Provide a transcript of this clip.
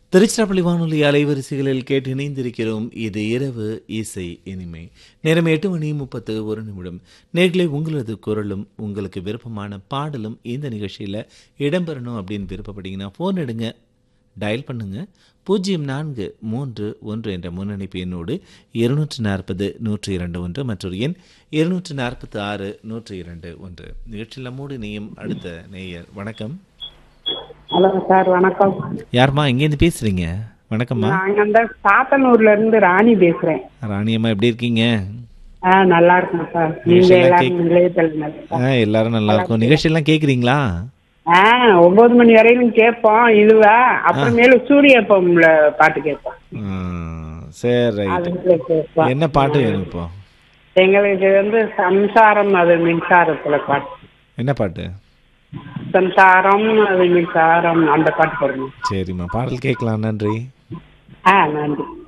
திருச்சிராப்பள்ளி வானொலி அலைவரிசைகளில் கேட்டு இணைந்திருக்கிறோம் இது இரவு இசை இனிமை நேரம் எட்டு மணி முப்பத்து ஒரு நிமிடம் நேர்களை உங்களது குரலும் உங்களுக்கு விருப்பமான பாடலும் இந்த நிகழ்ச்சியில் இடம்பெறணும் அப்படின்னு விருப்பப்பட்டீங்கன்னா ஃபோன் எடுங்க டயல் பண்ணுங்க பூஜ்ஜியம் நான்கு மூன்று ஒன்று என்ற முன்னணிப்பு எண்ணோடு இருநூற்று நாற்பது நூற்றி இரண்டு ஒன்று மற்றொரு எண் இருநூற்று நாற்பத்தி ஆறு நூற்றி இரண்டு ஒன்று நிகழ்ச்சியில் நம்மோடு இணையும் அடுத்த நேயர் வணக்கம் ஹலோ சார் வணக்கம் யாரும்மா எங்கேருந்து பேசுறீங்க வணக்கம்மா நாங்க அந்த சாத்தனூர்ல இருந்து ராணி பேசுறேன் ராணியம்மா எப்படி இருக்கீங்க ஆ நல்லா இருக்கேன் சார் நீங்க நிகழ்ச்சியெல்லாம் எல்லாரும் கேக்- நிலையத்தில் நல்லா ஆ எல்லாரும் நல்லா இருக்கும் நிகழ்ச்சியெல்லாம் கேட்குறீங்களா ஆ ஒன்பது மணி வரையிலும் கேட்போம் இதுவ அப்புறமேலு சூரியப்பம்ல பாட்டு கேட்போம் சரி ரைட் அதுல கேட்போம் என்ன பாட்டு வேணும் இப்போ எங்களுக்கு வந்து சம்சாரம் அது மின்சாரத்துல பாட்டு என்ன பாட்டு சம்சாரம் அது மின்சாரம் அந்த பாட்டு போடணும் சரிம்மா பாடல் கேட்கலாம் நன்றி ஆ நன்றி